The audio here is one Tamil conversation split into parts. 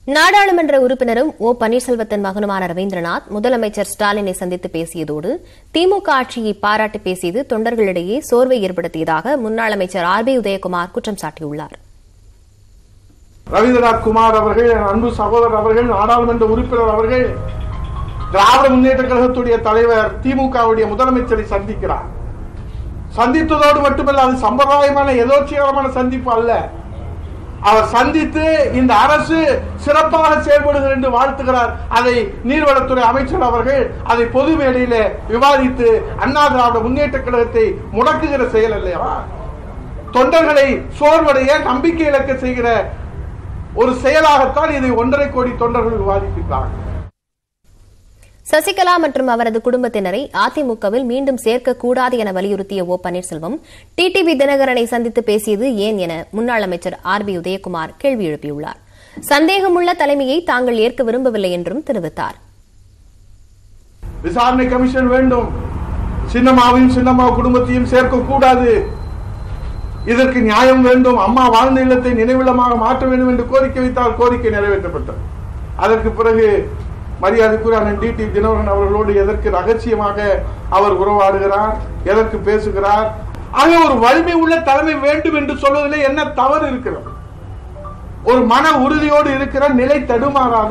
நாடாளுமன்ற உறுப்பினரும் ஓ பன்னீர்செல்வத்தின் மகனுமான ரவீந்திரநாத் முதலமைச்சர் ஸ்டாலினை சந்தித்து பேசியதோடு திமுக ஆட்சியை பாராட்டி பேசியது தொண்டர்களிடையே சோர்வை ஏற்படுத்தியதாக முன்னாள் அமைச்சர் ஆர் பி உதயகுமார் குற்றம் சாட்டியுள்ளார் ரவீந்திரநாத் குமார் அவர்கள் என் அன்பு சகோதரர் அவர்கள் நாடாளுமன்ற உறுப்பினர் அவர்கள் திராவிட முன்னேற்ற கழகத்துடைய தலைவர் திமுகவுடைய முதலமைச்சரை சந்திக்கிறார் சந்தித்ததோடு மட்டுமல்ல அது சம்பிரதாயமான எதோச்சிகரமான சந்திப்பு அல்ல அவர் சந்தித்து இந்த அரசு சிறப்பாக செயல்படுகிறது என்று வாழ்த்துகிறார் அதை நீர்வளத்துறை அமைச்சர் அவர்கள் அதை பொது மேடையில விவாதித்து அண்ணா திராவிட முன்னேற்ற கழகத்தை முடக்குகிற செயல் இல்லையா தொண்டர்களை சோர்வடைய நம்பிக்கை இழக்க செய்கிற ஒரு செயலாகத்தான் இதை ஒன்றரை கோடி தொண்டர்கள் விவாதிக்கின்றார்கள் சசிகலா மற்றும் அவரது குடும்பத்தினரை அதிமுகவில் மீண்டும் சேர்க்கக்கூடாது என வலியுறுத்திய ஓ பன்னீர்செல்வம் டிடிவி தினகரனை சந்தித்து பேசியது ஏன் என முன்னாள் அமைச்சர் ஆர் பி உதயகுமார் கேள்வி எழுப்பியுள்ளார் சந்தேகமுள்ள தலைமையை தாங்கள் ஏற்க விரும்பவில்லை என்றும் தெரிவித்தார் விசாரணை கமிஷன் வேண்டும் சின்னம்மாவையும் சின்னம்மா குடும்பத்தையும் சேர்க்க கூடாது இதற்கு நியாயம் வேண்டும் அம்மா வாழ்ந்த இல்லத்தை நினைவிடமாக மாற்ற வேண்டும் என்று கோரிக்கை வைத்தால் கோரிக்கை நிறைவேற்றப்பட்டது அதற்கு பிறகு மரியாதைக்குரிய அண்ணன் டி டி தினகரன் அவர்களோடு எதற்கு ரகசியமாக அவர் உறவாடுகிறார் எதற்கு பேசுகிறார் ஆக ஒரு வலிமை உள்ள தலைமை வேண்டும் என்று சொல்வதிலே என்ன தவறு இருக்கிறது ஒரு மன உறுதியோடு இருக்கிற நிலை தடுமாறாத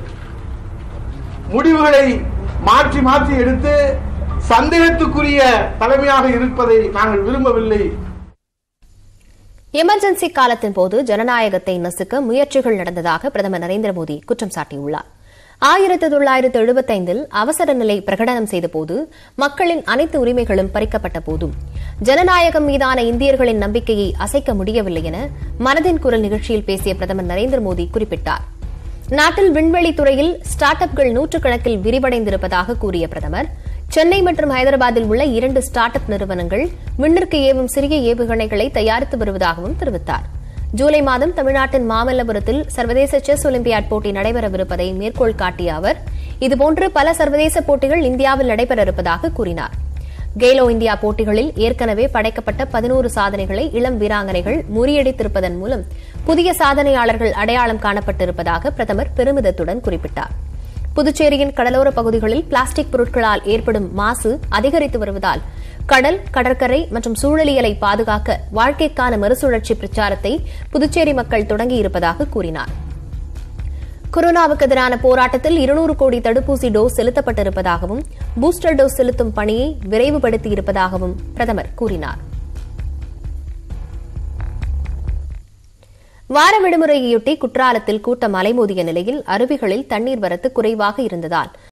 முடிவுகளை மாற்றி மாற்றி எடுத்து சந்தேகத்துக்குரிய தலைமையாக இருப்பதை நாங்கள் விரும்பவில்லை எமர்ஜென்சி காலத்தின் போது ஜனநாயகத்தை நசுக்க முயற்சிகள் நடந்ததாக பிரதமர் நரேந்திர மோடி குற்றம் சாட்டியுள்ளார் ஆயிரத்து தொள்ளாயிரத்து எழுபத்தைந்தில் அவசர நிலை பிரகடனம் செய்தபோது மக்களின் அனைத்து உரிமைகளும் பறிக்கப்பட்ட போதும் ஜனநாயகம் மீதான இந்தியர்களின் நம்பிக்கையை அசைக்க முடியவில்லை என மனதின் குரல் நிகழ்ச்சியில் பேசிய பிரதமர் நரேந்திர மோடி குறிப்பிட்டார் நாட்டில் விண்வெளி துறையில் ஸ்டார்ட் அப்கள் நூற்றுக்கணக்கில் விரிவடைந்திருப்பதாக கூறிய பிரதமர் சென்னை மற்றும் ஹைதராபாத்தில் உள்ள இரண்டு ஸ்டார்ட் அப் நிறுவனங்கள் விண்ணிற்கு ஏவும் சிறிய ஏவுகணைகளை தயாரித்து வருவதாகவும் தெரிவித்தார் ஜூலை மாதம் தமிழ்நாட்டின் மாமல்லபுரத்தில் சர்வதேச செஸ் ஒலிம்பியாட் போட்டி நடைபெறவிருப்பதை மேற்கோள் காட்டிய அவர் இதுபோன்று பல சர்வதேச போட்டிகள் இந்தியாவில் நடைபெற இருப்பதாக கூறினார் கேலோ இந்தியா போட்டிகளில் ஏற்கனவே படைக்கப்பட்ட பதினோரு சாதனைகளை இளம் வீராங்கனைகள் முறியடித்திருப்பதன் மூலம் புதிய சாதனையாளர்கள் அடையாளம் காணப்பட்டிருப்பதாக பிரதமர் பெருமிதத்துடன் குறிப்பிட்டார் புதுச்சேரியின் கடலோர பகுதிகளில் பிளாஸ்டிக் பொருட்களால் ஏற்படும் மாசு அதிகரித்து வருவதால் கடல் கடற்கரை மற்றும் சூழலியலை பாதுகாக்க வாழ்க்கைக்கான மறுசுழற்சி பிரச்சாரத்தை புதுச்சேரி மக்கள் தொடங்கியிருப்பதாக கூறினார் கொரோனாவுக்கு எதிரான போராட்டத்தில் இருநூறு கோடி தடுப்பூசி டோஸ் செலுத்தப்பட்டிருப்பதாகவும் பூஸ்டர் டோஸ் செலுத்தும் பணியை விரைவுபடுத்தியிருப்பதாகவும் பிரதமர் கூறினார் வார விடுமுறையொட்டி குற்றாலத்தில் கூட்டம் அலைமோதிய நிலையில் அருவிகளில் தண்ணீர் வரத்து குறைவாக இருந்ததால்